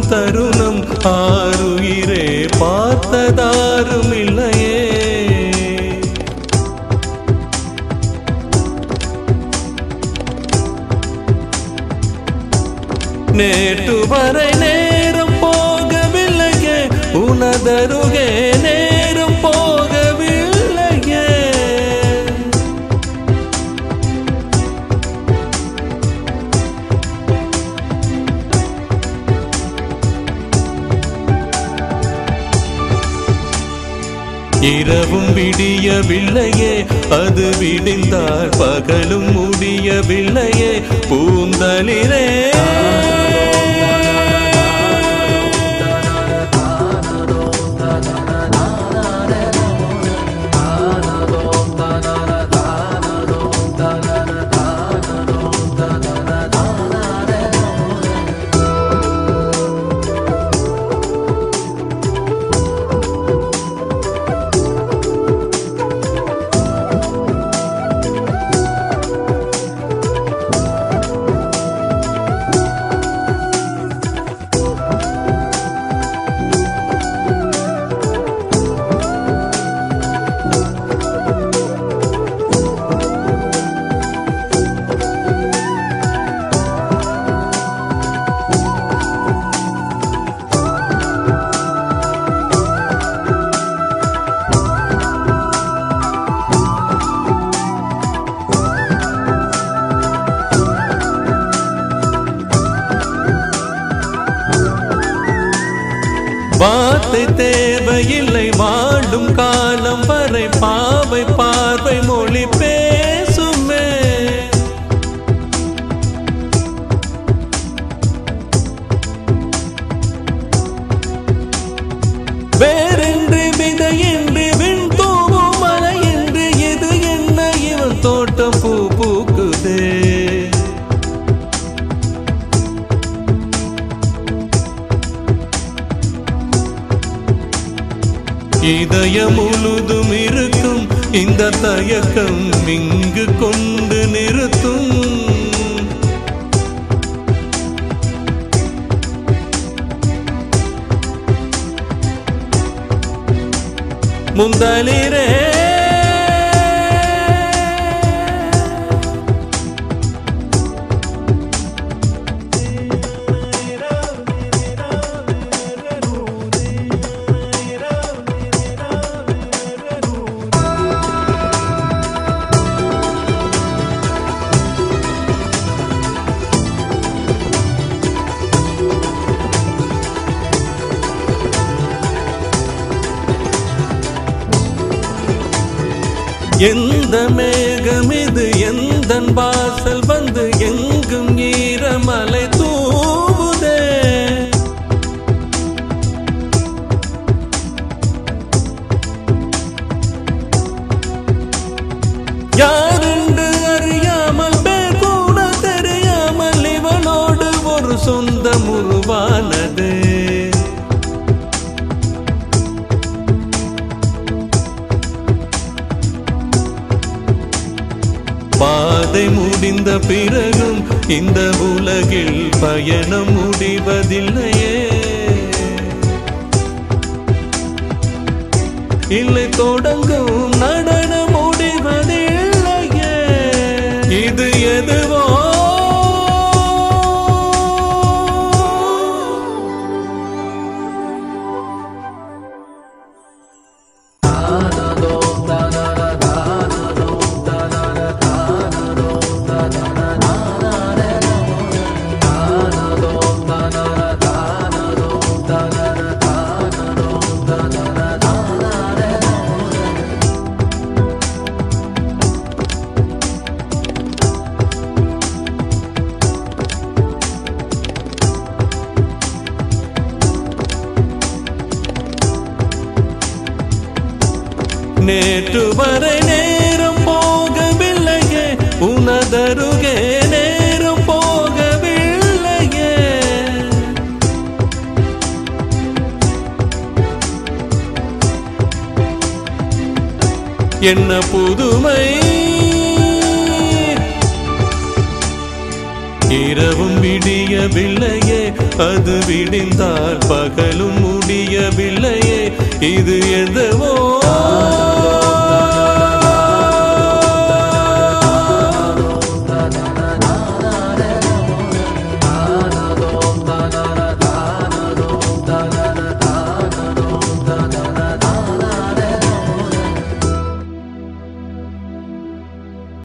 தருணம் ஆறுயிரே பார்த்ததாரும் இல்லையே நேற்று வரை நேரம் போகவில்லையே உனதருகே நேரம் போகவில்லையே இரவும் விடியவில்லையே அது விடிந்தால் பகலும் முடியவில்லையே பூந்தளிரே வார்த்தை தேவையில்லை வாழும் காலம் வரை பாவை பார்வை மொழி பேசுமே வேறென்று விதையின்றி விண் தூவும் மலையின்றி இது என்ன இவன் தோட்டம் பூ பூக்குதே இதயம் முழுதும் இருக்கும் இந்த தயக்கம் இங்கு கொண்டு நிறுத்தும் முந்தலிரே எந்த மேகம் இது எந்த வாசல் வந்து எங்கும் ஈரமலை தூவுதே யாரென்று அறியாமல் பேர் கூட தெரியாமல் இவனோடு ஒரு சொந்தம் உருவானது பாதை முடிந்த பிறகும் இந்த உலகில் பயணம் முடிவதில்லையே இல்லை தொடங்கும் நடனம் முடிவதில்லையே இது எதுவோ நேற்று வரை நேரம் போகவில்லையே உனதருகே நேரம் போகவில்லையே என்ன புதுமை இரவும் விடியவில்லையே அது விடிந்தால் பகலும் முடியவில்லையே இது எந்தவோ